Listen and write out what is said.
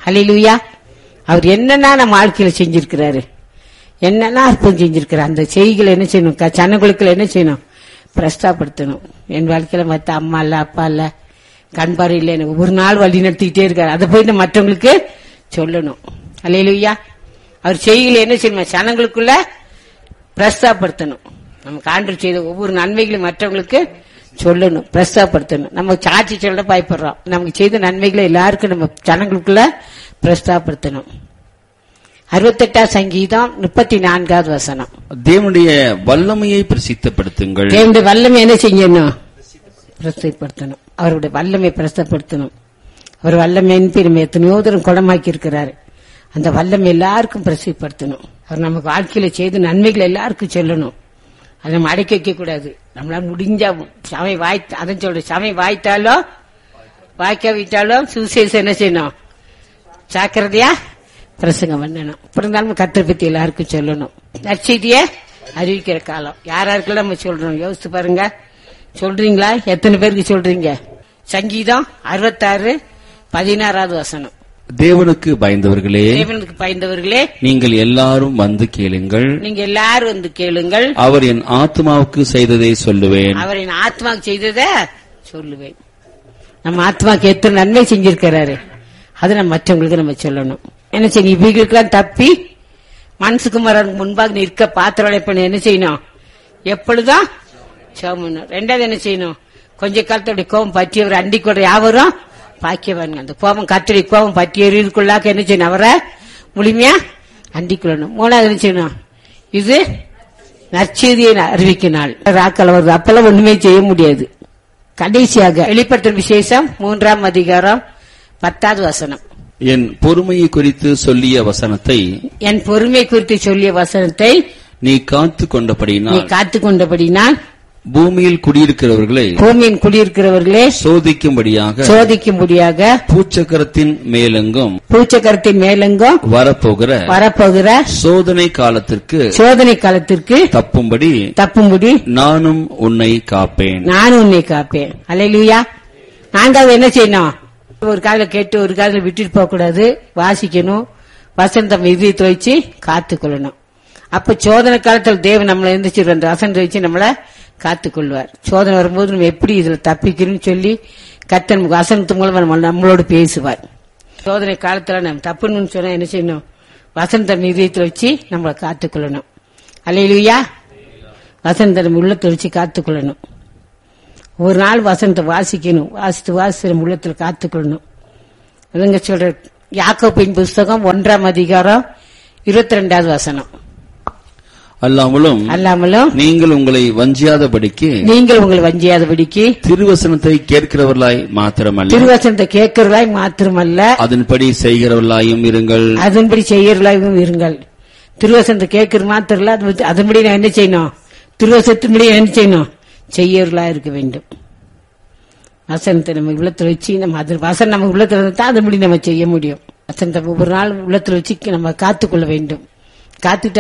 ஹalleluya அவர் என்னென்ன நம்ம வாழ்க்கையில செஞ்சிருக்கிறாரு என்னென்ன அற்புதம் செஞ்சிருக்கிறார் அந்த செய்திகளை என்ன செய்யணும் க- ஜனங்களுக்குள்ள என்ன செய்யணும் பிரஸ்தாப்படுத்தணும் என் வாழ்க்கையில மத்த அம்மா இல்ல அப்பா இல்ல கண் பார்வை இல்லை எனக்கு ஒரு நாள் வழி நடத்திக்கிட்டே இருக்காரு அதை போய் நம்ம மற்றவங்களுக்கு சொல்லணும் ஹalleluya அவர் செய்திகளை என்ன செய்யணும் ஜனங்களுக்குள்ள பிரஸ்தாப்படுத்தணும் நமக்கு ஆண்டு செய்த ஒவ்வொரு நன்மைகளையும் மற்றவங்களுக்கு சொல்லணும் பிரஸ்தாப்படுத்தணும் நம்ம சாட்சி சொல்ல பயப்படுறோம் நமக்கு செய்த நன்மைகளை எல்லாருக்கும் நம்ம ஜனங்களுக்குள்ள பிரஸ்தாப்படுத்தணும் அறுபத்தெட்டாம் சங்கீதம் முப்பத்தி நான்காவது வசனம் தேவனுடைய வல்லமையை பிரசித்தப்படுத்துங்கள் தேவனுடைய வல்லமை என்ன செய்யணும் பிரஸ்தப்படுத்தணும் அவருடைய வல்லமை பிரஸ்தப்படுத்தணும் அவர் வல்லமையின் பேர் நம்ம எத்தனையோ தூரம் குணமாக்கி இருக்கிறாரு அந்த வல்லமை எல்லாருக்கும் பிரசிப்படுத்தணும் அவர் நமக்கு வாழ்க்கையில செய்த நன்மைகள் எல்லாருக்கும் சொல்லணும் அதை நம்ம அடக்கி வைக்க கூடாது நம்மளால முடிஞ்சா சமை வாய் அதான் சொல்ற சமை வாய்த்தாலும் வாய்க்காவிட்டாலும் சுசேஷம் என்ன செய்யணும் ஜாக்கிரதையா பிரசங்கம் பண்ணணும் அப்படி இருந்தாலும் கத்திர பத்தி எல்லாருக்கும் சொல்லணும் நற்செய்திய அறிவிக்கிற காலம் யார் யாருக்கெல்லாம் நம்ம சொல்றோம் யோசிச்சு பாருங்க சொல்றீங்களா எத்தனை பேருக்கு சொல்றீங்க சங்கீதம் அறுபத்தாறு பதினாறாவது வசனம் தேவனுக்கு பயந்தவர்களே தேவனுக்கு பயந்தவர்களே நீங்கள் எல்லாரும் வந்து கேளுங்கள் நீங்க எல்லாரும் வந்து கேளுங்கள் அவர் என் ஆத்மாவுக்கு செய்ததை சொல்லுவேன் அவரின் ஆத்மாக்கு செய்தத சொல்லுவேன் நம்ம ஆத்மாக்கு எத்தனை நன்மை செஞ்சிருக்கிறாரு அதை நம்ம மற்றவங்களுக்கு நம்ம சொல்லணும் என்ன செய்யணும் இவங்களுக்கெல்லாம் தப்பி மனசுக்குமாரனுக்கு முன்பாக நிற்க பாத்திரம் பண்ண என்ன செய்யணும் எப்பொழுதும் சோமணும் ரெண்டாவது என்ன செய்யணும் கொஞ்ச காலத்துடைய கோபம் பற்றியவர் அண்டி கூட யாவரும் பாக்கியவானுங்க அந்த கோபம் கத்துடைய கோபம் பற்றி எறிவுக்குள்ளாக்க என்ன செய்யணும் அவரை முழுமையா அண்டிக் கொள்ளணும் மூணாவது என்ன செய்யணும் இது நற்செய்தியை அறிவிக்க நாள் ராக்கள் வருது அப்பெல்லாம் ஒண்ணுமே செய்ய முடியாது கடைசியாக வெளிப்படுத்தும் விசேஷம் மூன்றாம் அதிகாரம் பத்தாவது வசனம் என் பொறுமையை குறித்து சொல்லிய வசனத்தை என் பொறுமை குறித்து சொல்லிய வசனத்தை நீ காத்து நீ கொண்டபடியினால் காத்து கொண்டபடினால் பூமியில் குடியிருக்கிறவர்களை பூமியின் குடியிருக்கிறவர்களே சோதிக்கும்படியாக சோதிக்கும்படியாக பூச்சக்கரத்தின் மேலெங்கும் பூச்சக்கரத்தின் மேலெங்கும் வரப்போகிற வரப்போகிற சோதனை காலத்திற்கு சோதனை காலத்திற்கு தப்பும்படி தப்பும்படி நானும் உன்னை காப்பேன் நான் உன்னை காப்பேன் அல்லையா நான்காவது என்ன செய்யணும் ஒரு காதுல கேட்டு ஒரு காதுல விட்டுட்டு போக கூடாது வாசிக்கணும் வசந்தம் இதயத்தை வச்சு காத்துக்கொள்ளணும் அப்ப சோதனை காலத்தில் தேவன் நம்மளை எந்திரிச்சு அந்த வசனத்தை வச்சு நம்மள காத்துக்கொள்வார் சோதனை வரும்போது நம்ம எப்படி இதுல தப்பிக்கணும்னு சொல்லி கத்தன் வசனத்து மூலமா நம்ம நம்மளோடு பேசுவார் சோதனை காலத்துல நம்ம தப்புன்னு சொன்னா என்ன செய்யணும் வசந்தம் இதயத்துல வச்சு நம்மளை காத்துக்கொள்ளணும் அல்லையா வசந்தம் உள்ளத்தை வச்சு காத்துக்கொள்ளணும் ஒரு நாள் வசனத்தை வாசிக்கணும் வாசித்து வாசித்து நம்ம உள்ளத்துல காத்துக்கொள்ளணும் அதுங்க சொல்ற யாக்கோப்பின் புஸ்தகம் ஒன்றாம் அதிகாரம் இருபத்தி ரெண்டாவது வசனம் அல்லாமலும் அல்லாமலும் நீங்கள் உங்களை வஞ்சியாதபடிக்கு நீங்கள் உங்களை வஞ்சியாதபடிக்கு திருவசனத்தை கேட்கிறவர்களாய் மாத்திரமல்ல திருவசனத்தை கேட்கிறவர்களாய் மாத்திரமல்ல அதன்படி செய்கிறவர்களாயும் இருங்கள் அதன்படி செய்யறவர்களாகவும் இருங்கள் திருவசனத்தை கேட்கிற மாத்திரம் இல்ல, அது வந்து- அதன்படி நான் என்ன செய்யணும் திருவசனத்தின்படி என்ன செய்யணும் செய்யறவர்களா இருக்க வேண்டும் வசனத்தை நம்ம உள்ளத்துல வச்சு நம்ம அது வசனம் நம்ம உள்ளத்துல இருந்தா அதன்படி நம்ம செய்ய முடியும் வசனத்தை ஒவ்வொரு நாள் உள்ளத்துல வச்சு நம்ம காத்துக்கொள்ள வேண்டும் காத்துட்டு